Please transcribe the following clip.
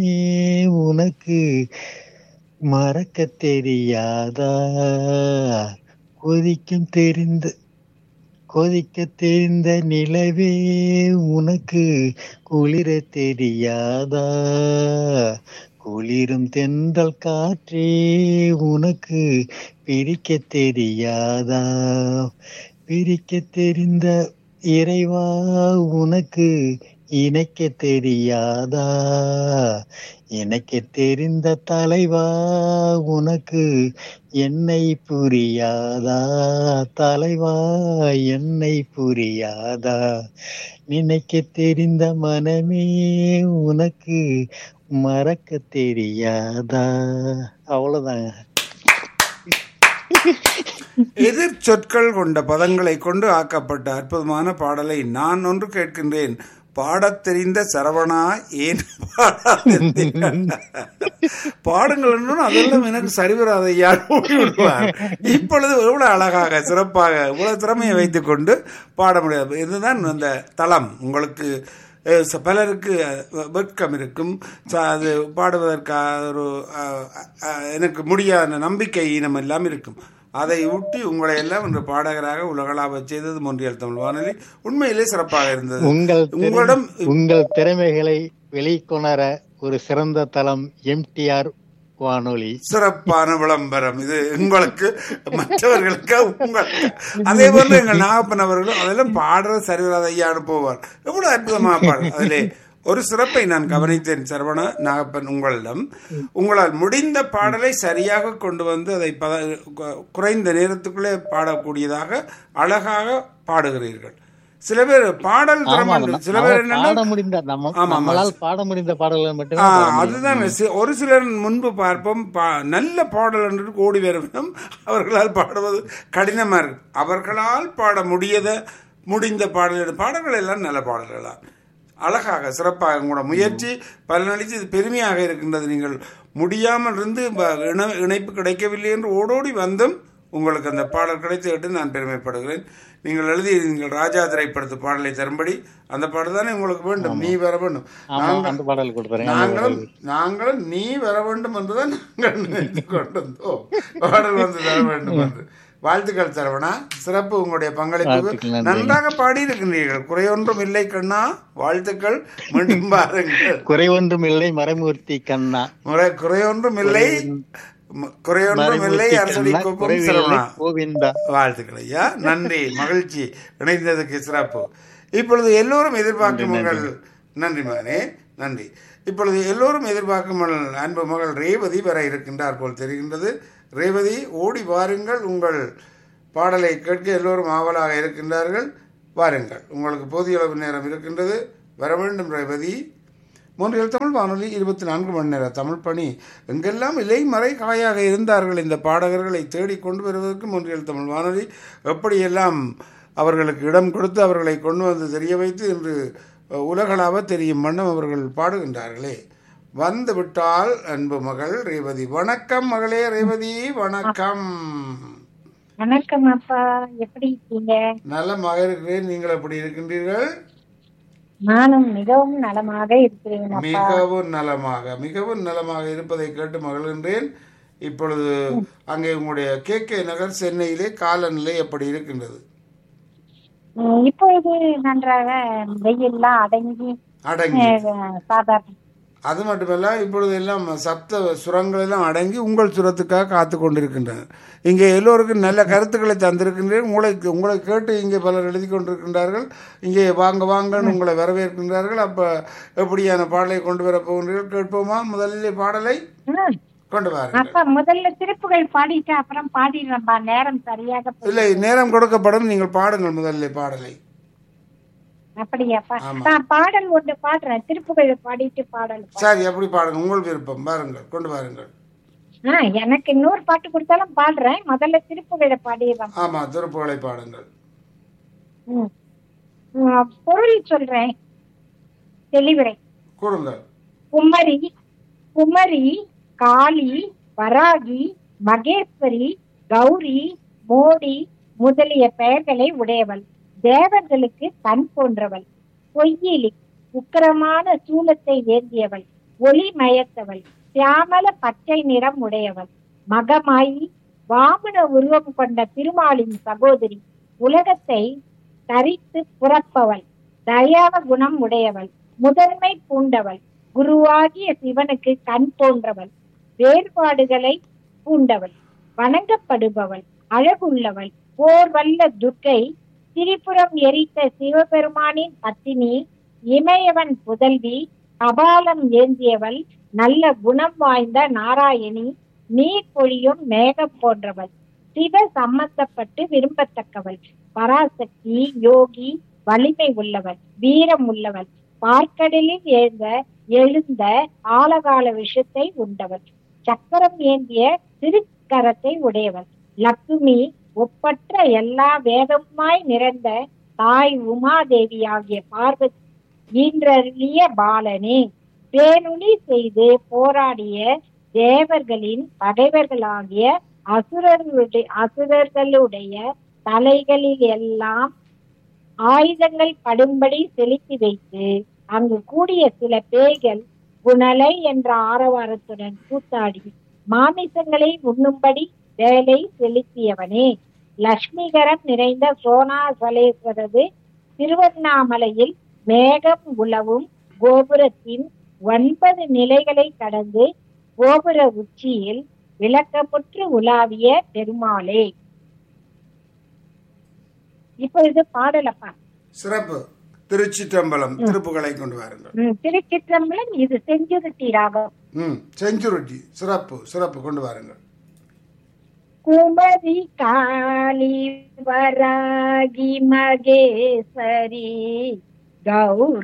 உனக்கு மறக்க தெரியாதா கொதிக்கும் தெரிந்த கொதிக்க தெரிந்த நிலவே உனக்கு குளிர தெரியாதா குளிரும் தென்றல் காற்றே உனக்கு பிரிக்க தெரியாதா பிரிக்க தெரிந்த இறைவா உனக்கு இணைக்க தெரியாதா இணைக்க தெரிந்த தலைவா உனக்கு என்னை புரியாதா தலைவா என்னை புரியாதா நினைக்க தெரிந்த மனமே உனக்கு மறக்க தெரியாதா அவ்வளவுதாங்க எதிர் சொற்கள் கொண்ட பதங்களை கொண்டு ஆக்கப்பட்ட அற்புதமான பாடலை நான் ஒன்று கேட்கின்றேன் பாடத் தெரிந்த சரவணா ஏன் பாடாதிருந்தீர்கள்? பாடுங்கள் என்றும் அதெல்லாம் எனக்கு சரிவராத ஐயா விடுவார் இப்பொழுது எவ்வளவு அழகாக சிறப்பாக இவ்வளவு திறமையை வைத்துக் கொண்டு பாட முடியாது இதுதான் அந்த தளம் உங்களுக்கு அஹ், ச- பலருக்கு அஹ், வெட்கம் இருக்கும் ச- அது பாடுவதற்காக ஒரு அஹ், அஹ், எனக்கு முடியாத நம்பிக்கை இனம் எல்லாம் இருக்கும் அதை ஊட்டி உங்களை எல்லாம் இன்று பாடகராக உலகளாவ செய்தது மொன்றியல் தமிழ் வானொலி உண்மையிலே சிறப்பாக இருந்தது உங்கள் திறமை- உங்களிடம் உங்கள் திறமைகளை வெளிக்கொணர ஒரு சிறந்த தளம் எம்டிஆர் வானொலி சிறப்பான விளம்பரம் இது உங்களுக்கு மற்றவர்களுக்கு உங்களுக்கு அதே போல எங்கள் நாகப்பன் அவர்களும் அதெல்லாம் பாடுறது சரிவராத ஐயான்னு போவார் எவ்வளவு அற்புதமா பாடு அதிலே ஒரு சிறப்பை நான் கவனித்தேன் சரவண நாகப்பன் உங்களிடம் உங்களால் முடிந்த பாடலை சரியாக கொண்டு வந்து அதை பத கு- குறைந்த நேரத்துக்குள்ளே பாடக்கூடியதாக அழகாக பாடுகிறீர்கள் சில பேர் பாடல் ஆமா, திறமை நம்ம- சில பேர் நம்ம பாட என்னன்னா முடிந்த நம்ம ஆமா, ஆமா. நம்மளால் பாட முடிந்த பாடல்கள் ஆ, மட்டுமே பாட முடியும். அதுதான் சி- ஒரு சிலர் முன்பு பார்ப்போம் பா- நல்ல பாடல் என்று கோடி வரும் அவர்களால் பாடுவது கடினமா இருக்கு அவர்களால் பாட முடியத முடிந்த பாடல்கள் பாடல்கள் எல்லாம் நல்ல பாடல்களா அழகாக சிறப்பாக உங்களோட முயற்சி பலனளித்து இது பெருமையாக இருக்கின்றது நீங்கள் முடியாமல் இருந்து ப- இணை- இணைப்பு கிடைக்கவில்லை என்று ஓடோடி வந்தும் உங்களுக்கு அந்த பாடல் கிடைத்து விட்டு நான் பெருமைப்படுகிறேன் நீங்கள் எழுதி நீங்கள் ராஜா திரைப்படத்து பாடலை தரும்படி அந்த பாடல் தானே உங்களுக்கு வேண்டும் நீ வர வேண்டும் ஆமா நாங்கள் அந்த பாடல் கொடுத்துறேன் நாங்களும் நாங்களும் நீ வர வேண்டும் என்றுதான் நாங்கள் நினைத்து கொண்டிருந்தோம் பாடல் வந்து தர வேண்டும் என்று வாழ்த்துக்கள் சரவணா சிறப்பு உங்களுடைய பங்களிப்பு வாழ்த்துக்கள், நன்றி. நன்றாக பாடியிருக்கின்றீர்கள் குறையொன்றும் இல்லை கண்ணா வாழ்த்துக்கள் மீண்டும் பாருங்கள் குறைவொன்றும் இல்லை மறைமூர்த்தி கண்ணா முறை குறையொன்றும் இல்லை ம- குறையொன்றும் இல்லை மறைமூர்த்தி அரசடி கண்ணா கோப்பம் குறைவில்லை சரவணா கோவிந்தா வாழ்த்துக்கள் ஐயா நன்றி மகிழ்ச்சி இணைந்ததுக்கு சிறப்பு இப்பொழுது எல்லோரும் எதிர்பார்க்கும் உங்கள் நன்றி மகனே நன்றி இப்பொழுது எல்லோரும் எதிர்பார்க்கும் உங்கள் அன்பு மகள் ரேவதி வர இருக்கின்றார் போல் தெரிகின்றது ரேவதி ஓடி வாருங்கள் உங்கள் பாடலை கேட்க எல்லோரும் ஆவலாக இருக்கின்றார்கள் வாருங்கள் உங்களுக்கு போதிய அளவு நேரம் இருக்கின்றது வர வேண்டும் ரேவதி மூன்றில் தமிழ் வானொலி இருபத்தி நான்கு மணி நேர தமிழ் பணி எங்கெல்லாம் இலை மறை காயாக இருந்தார்கள் இந்த பாடகர்களை தேடி கொண்டு வருவதற்கு மூன்றில் தமிழ் வானொலி எப்படியெல்லாம் அவர்களுக்கு இடம் கொடுத்து அவர்களை கொண்டு வந்து தெரிய வைத்து இன்று அஹ், உலகளாவ தெரியும் வண்ணம் அவர்கள் பாடுகின்றார்களே வந்து விட்டால் அன்பு மகள் ரேவதி வணக்கம் மகளே ரேவதி வணக்கம் வணக்கம் அப்பா எப்படி இருக்கீங்க நலமாக இருக்கிறேன் நீங்கள் எப்படி இருக்கின்றீர்கள் நானும் மிகவும் நலமாக இருக்கிறேன் அப்பா மிகவும் நலமாக மிகவும் நலமாக இருப்பதை கேட்டு மகிழ்கின்றேன் இப்பொழுது அங்கே உங்களுடைய கே கே நகர் சென்னையிலே காலநிலை எப்படி இருக்கின்றது உம், இப்பொழுது நன்றாக வெயில்லாம் அடங்கி அடங்கி அஹ், சாதாரண அது மட்டுமல்ல இப்பொழுது எல்லாம் சப்த சுரங்கள் எல்லாம் அடங்கி உங்கள் சுரத்துக்காக காத்து கொண்டிருக்கின்றன இங்கே எல்லோருக்கும் நல்ல கருத்துக்களை தந்திருக்கின்றேன் உங்களை உங்களை கேட்டு இங்கே பலர் எழுதி கொண்டிருக்கின்றார்கள் இங்கே வாங்க வாங்கன்னு உங்களை வரவேற்கின்றார்கள் அப்ப எப்படியான பாடலை கொண்டு வர போகின்றீர்கள் கேட்போமா முதலில் பாடலை உம், கொண்டு வாருங்கள் அப்பா முதல்ல திருப்புகள் பாடிட்டு அப்புறம் பாடிடுறேன்பா நேரம் சரியாக போய்- இல்லை நேரம் கொடுக்கப்படும் நீங்கள் பாடுங்கள் முதல்ல பாடலை அப்படியாப்பா ஆமா. நான் பாடல் ஒன்று பாடுறேன் திருப்புகள் பாடிட்டு பாடல் பா- சரி எப்படி பாடுங்க உங்கள் விருப்பம் பாருங்கள் கொண்டு வாருங்கள் ஆ, எனக்கு இன்னொரு பாட்டு கொடுத்தாலும் பாடுறேன் முதல்ல திருப்புகளை பாடிடுறேன் ஆமா திருப்புகளை பாடுங்கள் உம். உம், பொருள் சொல்றேன் தெளிவுரை கொடுங்கள் குமரி குமரி காளி வராகி மகேஸ்வரி கௌரி மோடி முதலிய பெயர்களை உடையவள் தேவர்களுக்கு கண் போன்றவள் பொய்யிலி உக்கிரமான சூலத்தை ஏந்தியவள் ஒளி மயத்தவள் சியாமல பச்சை நிறம் உடையவள் மகமாயி வாமன உருவம் கொண்ட திருமாலின் சகோதரி உலகத்தை தரித்து புறப்பவள் தயாவ குணம் உடையவள் முதன்மை பூண்டவள் குருவாகிய சிவனுக்கு கண் போன்றவள் வேறுபாடுகளை பூண்டவள் வணங்கப்படுபவள் அழகுள்ளவள் போர் வல்ல துர்க்கை திரிபுரம் எரித்த சிவபெருமானின் பத்தினி இமயவன் புதல்வி கபாலம் ஏந்தியவள் நல்ல குணம் வாய்ந்த நாராயணி நீர் பொழியும் மேகம் போன்றவள் சிவ சம்பந்தப்பட்டு விரும்பத்தக்கவள் பராசக்தி யோகி வலிமை உள்ளவள் வீரம் உள்ளவள் பார்க்கடலில் எழுந்த எழுந்த ஆழகால விஷத்தை உண்டவள் சக்கரம் ஏந்திய திருக்கரத்தை உடையவள் லக்குமி ஒப்பற்ற எல்லா வேதமாய் நிறைந்த தாய் உமாதேவி ஆகிய பார்வதி ஈன்றருளிய பாலனே பேணுலி செய்து போராடிய தேவர்களின் பகைவர்களாகிய அசுரர்களுடைய அசுரர்களுடைய தலைகளில் எல்லாம் ஆயுதங்கள் படும்படி செலுத்தி வைத்து அங்கு கூடிய சில பேய்கள் குணலை என்ற ஆரவாரத்துடன் கூத்தாடி மாமிசங்களை உண்ணும்படி வேலை செலுத்தியவனே லட்சுமிகரம் நிறைந்த சோனாசலேஸ்வரது திருவண்ணாமலையில் மேகம் உலவும் கோபுரத்தின் ஒன்பது நிலைகளை கடந்து கோபுர உச்சியில் விளக்கமுற்று உலாவிய பெருமாளே இப்பொழுது பாடலப்பா சிறப்பு திருச்சிற்றம்பலம் திருப்புகளை கொண்டு வாருங்கள் ம், திருச்சிற்றம்பலம் இது செஞ்சுருட்டி ராகம் ம் செஞ்சுருட்டி சிறப்பு சிறப்பு கொண்டு வாருங்கள் குமரி காளி வராகி மகேஸ்வரி கௌரி